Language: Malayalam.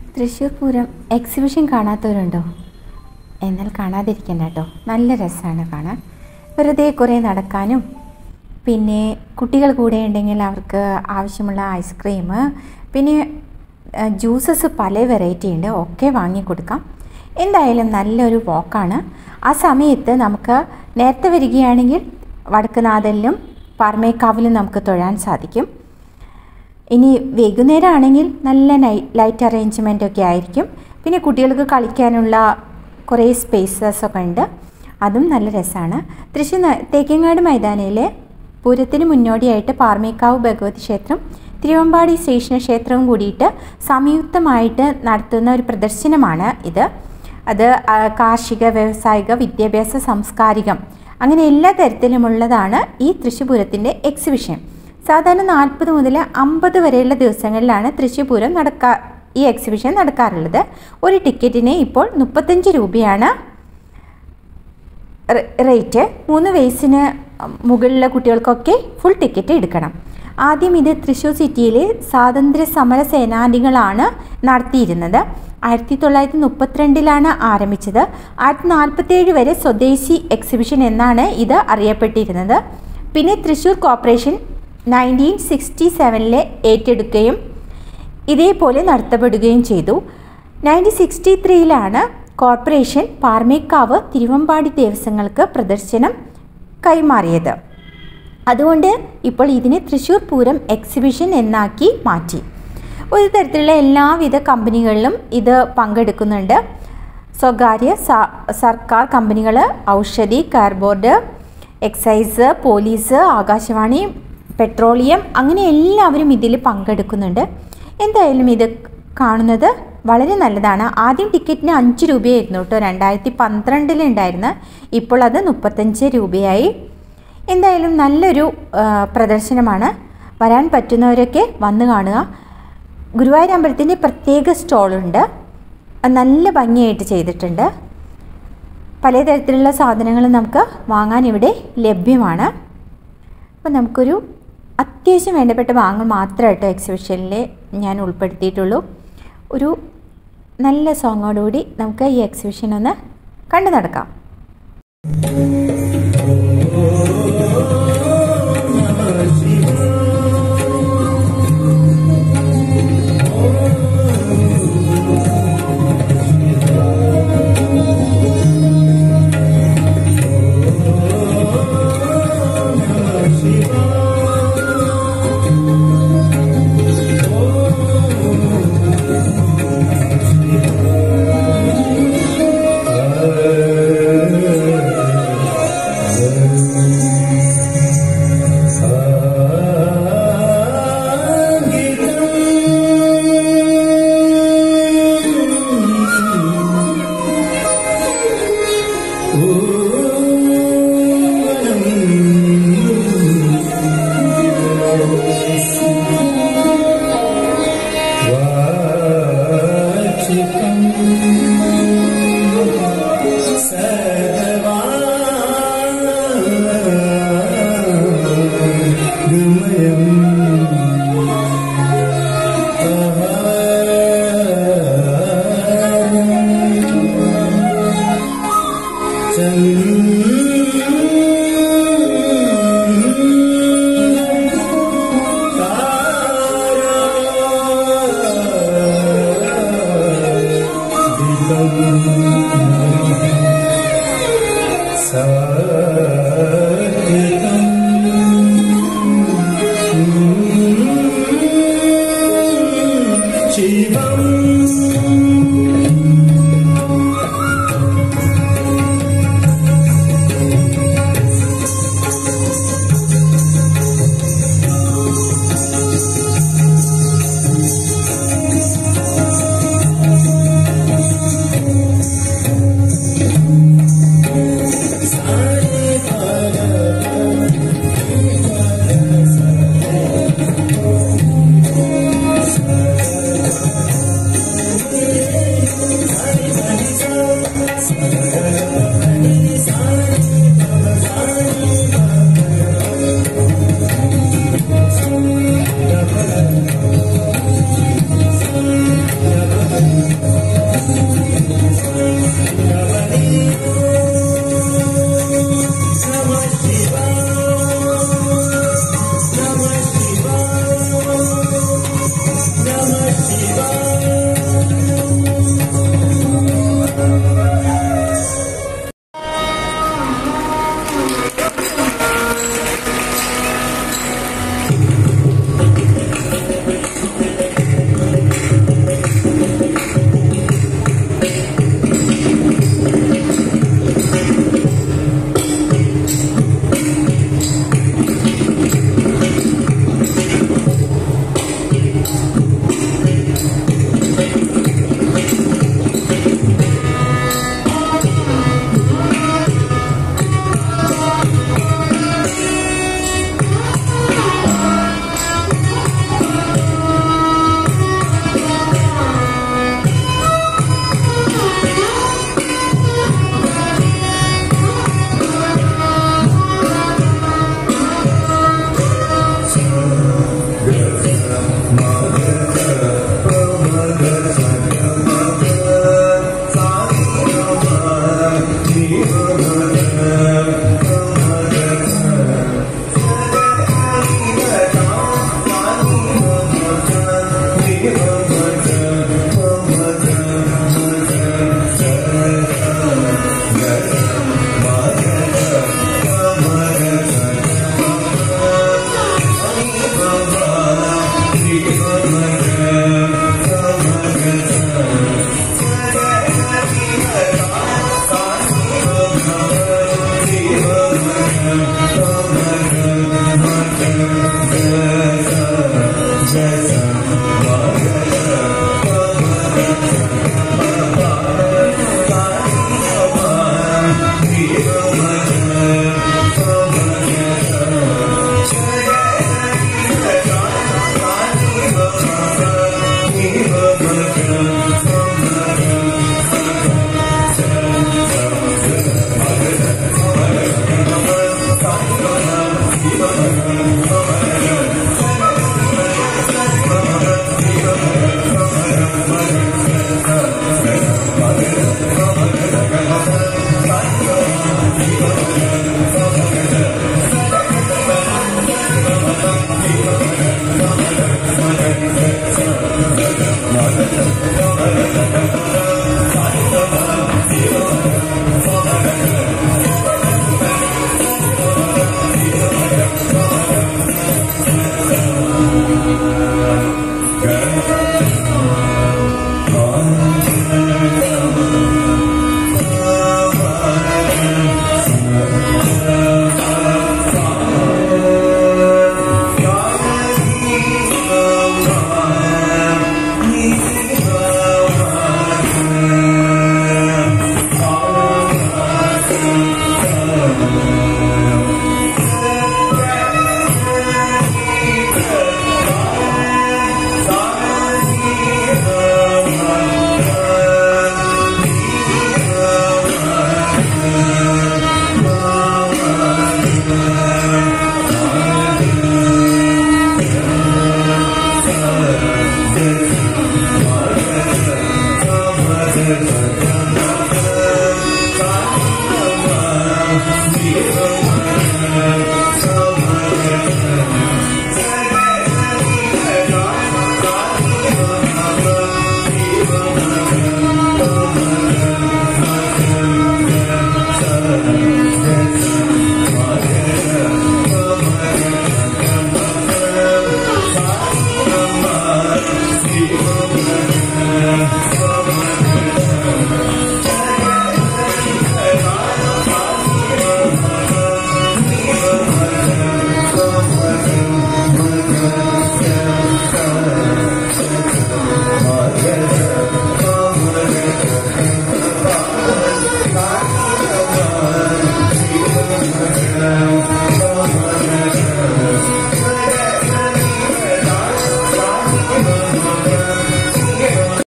തൃശ്ശൂർ പൂരം എക്സിബിഷൻ കാണാത്തവരുണ്ടോ എന്നാൽ കാണാതിരിക്കണ്ട കേട്ടോ നല്ല രസമാണ് കാണാൻ വെറുതെ കുറേ നടക്കാനും പിന്നെ കുട്ടികൾ കൂടെ ഉണ്ടെങ്കിൽ അവർക്ക് ആവശ്യമുള്ള ഐസ്ക്രീം പിന്നെ ജ്യൂസസ് പല വെറൈറ്റി ഉണ്ട് ഒക്കെ വാങ്ങിക്കൊടുക്കാം എന്തായാലും നല്ലൊരു വാക്കാണ് ആ സമയത്ത് നമുക്ക് നേരത്തെ വരികയാണെങ്കിൽ വടക്കുനാഥലിലും പാർമേക്കാവിലും നമുക്ക് തൊഴാൻ സാധിക്കും ഇനി വൈകുന്നേരം ആണെങ്കിൽ നല്ല നൈ ലൈറ്റ് അറേഞ്ച്മെൻ്റ് ഒക്കെ ആയിരിക്കും പിന്നെ കുട്ടികൾക്ക് കളിക്കാനുള്ള കുറേ സ്പേസസ് ഒക്കെ ഉണ്ട് അതും നല്ല രസമാണ് തൃശ്ശൂർ ന- തേക്കിങ്ങാട് മൈതാനയിലെ പൂരത്തിന് മുന്നോടിയായിട്ട് പാർമേക്കാവ് ഭഗവതി ക്ഷേത്രം തിരുവമ്പാടി ശ്രീകൃഷ്ണ ക്ഷേത്രവും കൂടിയിട്ട് സംയുക്തമായിട്ട് നടത്തുന്ന ഒരു പ്രദർശനമാണ് ഇത് അത് ആ, കാർഷിക വ്യാവസായിക വിദ്യാഭ്യാസ സാംസ്കാരികം അങ്ങനെ എല്ലാ തരത്തിലുമുള്ളതാണ് ഈ തൃശ്ശൂർ പൂരത്തിൻ്റെ എക്സിബിഷൻ സാധാരണ നാൽപ്പത് മുതൽ അമ്പത് വരെയുള്ള ദിവസങ്ങളിലാണ് തൃശ്ശൂർ പൂരം നടക്കാ ഈ എക്സിബിഷൻ നടക്കാറുള്ളത് ഒരു ടിക്കറ്റിന് ഇപ്പോൾ മുപ്പത്തഞ്ച് രൂപയാണ് റേ- റേറ്റ് മൂന്ന് വയസ്സിന് മുകളിലുള്ള കുട്ടികൾക്കൊക്കെ ഫുൾ ടിക്കറ്റ് എടുക്കണം ആദ്യം ഇത് തൃശ്ശൂർ സിറ്റിയിലെ സ്വാതന്ത്ര്യ സമര സേനാനികളാണ് നടത്തിയിരുന്നത് ആയിരത്തി തൊള്ളായിരത്തി മുപ്പത്തിരണ്ടിലാണ് ആരംഭിച്ചത് ആയിരത്തി നാൽപ്പത്തേഴ് വരെ സ്വദേശി എക്സിബിഷൻ എന്നാണ് ഇത് അറിയപ്പെട്ടിരുന്നത് പിന്നെ തൃശ്ശൂർ കോർപ്പറേഷൻ നയൻറ്റീൻ സിക്സ്റ്റി സെവനിലെ ഏറ്റെടുക്കുകയും ഇതേപോലെ നടത്തപ്പെടുകയും ചെയ്തു നയൻറ്റീൻ സിക്സ്റ്റി ത്രീയിലാണ് കോർപ്പറേഷൻ പാർമേക്കാവ് തിരുവമ്പാടി ദേവസ്വങ്ങൾക്ക് പ്രദർശനം കൈമാറിയത് അതുകൊണ്ട് ഇപ്പോൾ ഇതിനെ തൃശ്ശൂർ പൂരം എക്സിബിഷൻ എന്നാക്കി മാറ്റി ഒരു തരത്തിലുള്ള എല്ലാവിധ കമ്പനികളിലും ഇത് പങ്കെടുക്കുന്നുണ്ട് സ്വകാര്യ സ- സർക്കാർ കമ്പനികൾ Oushadhi cardboard excise police Akashvani petroleum അങ്ങനെ എല്ലാവരും ഇതിൽ പങ്കെടുക്കുന്നുണ്ട് എന്തായാലും ഇത് കാണുന്നത് വളരെ നല്ലതാണ് ആദ്യം ടിക്കറ്റിന് അഞ്ച് രൂപയായിരുന്നു കേട്ടോ രണ്ടായിരത്തി പന്ത്രണ്ടിലുണ്ടായിരുന്ന ഇപ്പോൾ അത് മുപ്പത്തഞ്ച് രൂപയായി എന്തായാലും നല്ലൊരു ആ, പ്രദർശനമാണ് വരാൻ പറ്റുന്നവരൊക്കെ വന്ന് കാണുക ഗുരുവായൂർ അമ്പലത്തിൻ്റെ പ്രത്യേക സ്റ്റോളുണ്ട് അത് നല്ല ഭംഗിയായിട്ട് ചെയ്തിട്ടുണ്ട് പലതരത്തിലുള്ള സാധനങ്ങൾ നമുക്ക് വാങ്ങാൻ ഇവിടെ ലഭ്യമാണ് അപ്പോൾ നമുക്കൊരു അത്യാവശ്യം വേണ്ടപ്പെട്ട ഭാഗങ്ങൾ മാത്രമായിട്ടോ എക്സിബിഷനിൽ ഞാൻ ഉൾപ്പെടുത്തിയിട്ടുള്ളൂ ഒരു നല്ല സോങ്ങോടുകൂടി നമുക്ക് ഈ എക്സിബിഷൻ ഒന്ന് കണ്ടു നടക്കാം Sa Thank you.